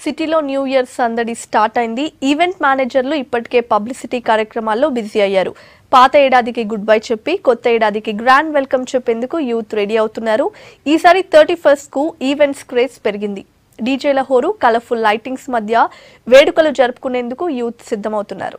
సిటీలో new year సందడి start అయింది ఈవెంట్ మేనేజర్లు ఇప్పటికే పబ్లిసిటీ కార్యక్రమాల్లో బిజీ అయ్యారు పాత ఏడాదికి గుడ్ బై చెప్పి కొత్త ఏడాదికి గ్రాండ్ వెల్కమ్ చెప్పేందుకు యూత్ రెడీ అవుతున్నారు ఈసారి థర్టీ ఫస్ట్ కు ఈవెంట్స్ క్రేజ్ పెరిగింది డీజేల హోరు కలర్ఫుల్ లైటింగ్స్ మధ్య వేడుకలు జరుపుకునేందుకు యూత్ సిద్ధమవుతున్నారు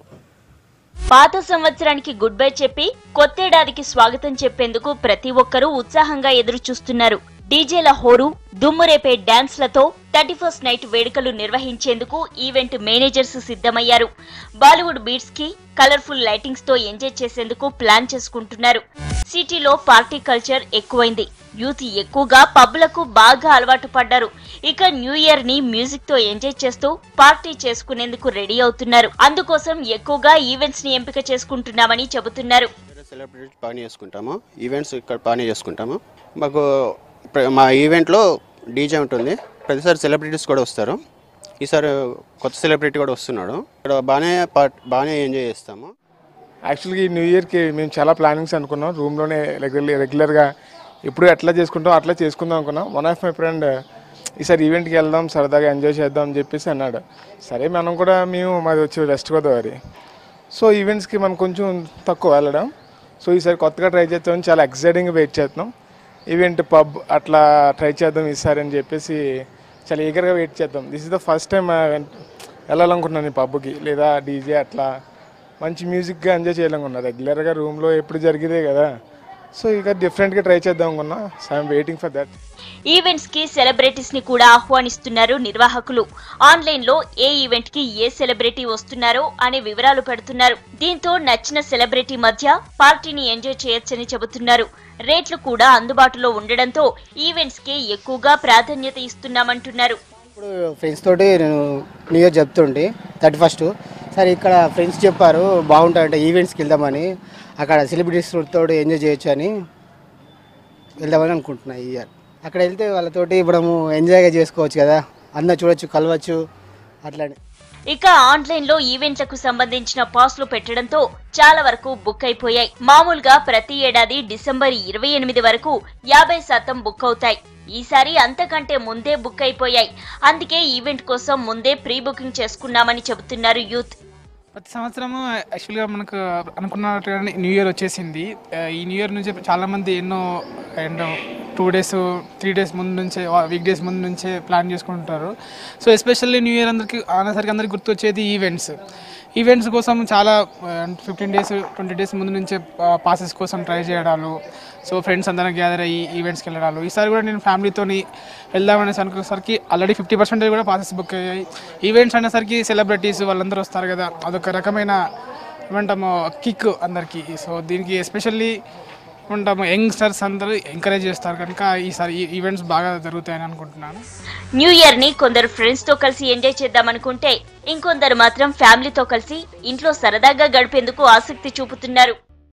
పాత సంవత్సరానికి గుడ్ బై చెప్పి కొత్తేడాదికి స్వాగతం చెప్పేందుకు ప్రతి ఒక్కరూ ఉత్సాహంగా ఎదురు చూస్తున్నారు డీజేల హోరు దుమ్మురేపే డాన్స్లతో థర్టీ ఫస్ట్ నైట్ వేడుకలు నిర్వహించేందుకు ఈవెంట్ మేనేజర్స్ సిద్ధమయ్యారు బాలీవుడ్ బీట్స్ కి కలర్ఫుల్ లైటింగ్స్ తో ఎంజాయ్ చేసేందుకు ప్లాన్ చేసుకుంటున్నారు సిటీలో పార్టీ కల్చర్ ఎక్కువైంది యూత్ ఎక్కువగా పబ్లకు బాగా అలవాటు పడ్డారు ఇక న్యూ ఇయర్ ని మ్యూజిక్ తో ఎంజాయ్ చేస్తూ పార్టీ చేసుకునేందుకు రెడీ అవుతున్నారు అందుకోసం ఎక్కువగా ఈవెంట్స్ ని ఎంపిక చేసుకుంటున్నామని చెబుతున్నారు వేరే సెలబ్రిటీ బాగానే చేసుకుంటాము ఈవెంట్స్ ఇక్కడ బాగానే చేసుకుంటాము మాకు ప్ర- మా ఈవెంట్లో డీజే ఉంటుంది ప్రతిసారి సెలబ్రిటీస్ కూడా వస్తారు ఈసారి కొత్త సెలబ్రిటీ కూడా వస్తున్నాడు ఇక్కడ బాగానే పార్ట్ బాగానే ఎంజాయ్ చేస్తాము యాక్చువల్గా ఈ న్యూ ఇయర్కి మేము చాలా ప్లానింగ్స్ అనుకున్నాం రూమ్లోనే రెగ్యులర్ రెగ్యులర్గా ఇప్పుడు ఎట్లా చేసుకుంటాం అట్లా చేసుకుందాం అనుకున్నాం వన్ ఆఫ్ మై ఫ్రెండ్ ఈసారి ఈవెంట్కి వెళ్దాం సరదాగా ఎంజాయ్ చేద్దాం అని చెప్పేసి అన్నాడు సరే మనం కూడా మేము మాది వచ్చి వెస్ట్ గోదావరి సో ఈవెంట్స్కి మనం కొంచెం తక్కువ వెళ్ళడం సో ఈసారి కొత్తగా ట్రై చేద్దామని చాలా ఎక్సైటింగ్గా వెయిట్ చేస్తున్నాం ఈవెంట్ పబ్ అట్లా ట్రై చేద్దాం ఈసారి అని చెప్పేసి చాలా ఈగర్గా వెయిట్ చేద్దాం this is the first time వెళ్ళాలనుకున్నాను ఈ పబ్కి లేదా డీజే అట్లా మంచి మ్యూజిక్గా ఎంజాయ్ చేయాలనుకున్నా రెగ్యులర్గా రూమ్లో ఎప్పుడు జరిగేదే కదా సో ఇక డిఫరెంట్గా ట్రై చేద్దాం అనుకున్నా so I'm waiting for that events కి సెలబ్రిటీస్ ని కూడా ఆహ్వానిస్తున్నారు నిర్వాహకులు ఆన్లైన్ లో ఏ ఈవెంట్ కి ఏ సెలబ్రిటీ వస్తున్నారో అనే వివరాలు పెడుతున్నారు దీంతో నచ్చిన సెలబ్రిటీ మధ్య పార్టీని ఎంజాయ్ చేయొచ్చని చెబుతున్నారు రేట్లు కూడా అందుబాటులో ఉండడంతో ఈవెంట్స్ కి ఎక్కువగా ప్రాధాన్యత ఇస్తున్నామంటున్నారు ఇప్పుడు ఫ్రెండ్స్ తోటి నేను న్యూ ఇయర్ చెప్తుంటే థర్టీ ఫస్ట్ సరే ఇక్కడ ఫ్రెండ్స్ చెప్పారు బాగుంటాయంటే ఈవెంట్స్కి వెళ్దామని అక్కడ సెలబ్రిటీస్ తోటి ఎంజాయ్ చేయొచ్చు అని వెళ్దామని అనుకుంటున్నా ఈ ఇయర్ అక్కడ వెళ్తే వాళ్ళతోటి ఇప్పుడు ఎంజాయ్గా చేసుకోవచ్చు కదా అందరు చూడొచ్చు కలవచ్చు అట్లని ఇక ఆన్లైన్ లో ఈవెంట్లకు సంబంధించిన పాస్లు పెట్టడంతో చాలా వరకు బుక్ అయిపోయాయి మామూలుగా ప్రతి ఏడాది డిసెంబర్ ఇరవై ఎనిమిది వరకు యాభై శాతం బుక్ అవుతాయి ఈసారి అంతకంటే ముందే బుక్ అయిపోయాయి అందుకే ఈవెంట్ కోసం ముందే ప్రీ బుకింగ్ చేసుకున్నామని చెబుతున్నారు యూత్ ప్రతి సంవత్సరము యాక్చువల్గా మనకు అనుకున్నట్టుగానే న్యూ ఇయర్ వచ్చేసింది ఆ, ఈ న్యూ ఇయర్ నుంచి చాలామంది ఎన్నో and two days three days ముందు నుంచే వీక్ డేస్ ముందు నుంచే ప్లాన్ చేసుకుంటారు సో ఎస్పెషల్లీ న్యూ ఇయర్ అందరికి అనేసరికి అందరికి గుర్తొచ్చేది ఈవెంట్స్ ఈవెంట్స్ కోసం చాలా ఫిఫ్టీన్ డేస్ ట్వంటీ డేస్ ముందు నుంచే పాసెస్ కోసం ట్రై చేయడాలు సో ఫ్రెండ్స్ అందరం గ్యాదర్ అయ్యి ఈవెంట్స్కి వెళ్ళడాలు ఈసారి కూడా నేను ఫ్యామిలీతోని వెళ్దామనేసి అనుకునేసరికి ఆల్రెడీ ఫిఫ్టీ పర్సెంటేజ్ కూడా పాసెస్ బుక్ అయ్యాయి ఈవెంట్స్ అనేసరికి సెలబ్రిటీస్ వాళ్ళందరూ వస్తారు కదా అదొక రకమైన ఏమంటాము కిక్ అందరికీ సో దీనికి ఎస్పెషల్లీ ఏమంటాము యంగ్స్టర్స్ అందరూ ఎంకరేజ్ చేస్తారు కనుక ఈసారి ఈ ఈవెంట్స్ బాగా జరుగుతాయని అనుకుంటున్నాను న్యూ ఇయర్ ని కొందరు ఫ్రెండ్స్ తో కలిసి ఎంజాయ్ చేద్దామనుకుంటే ఇంకొందరు మాత్రం ఫ్యామిలీతో కలిసి ఇంట్లో సరదాగా గడిపేందుకు ఆసక్తి చూపుతున్నారు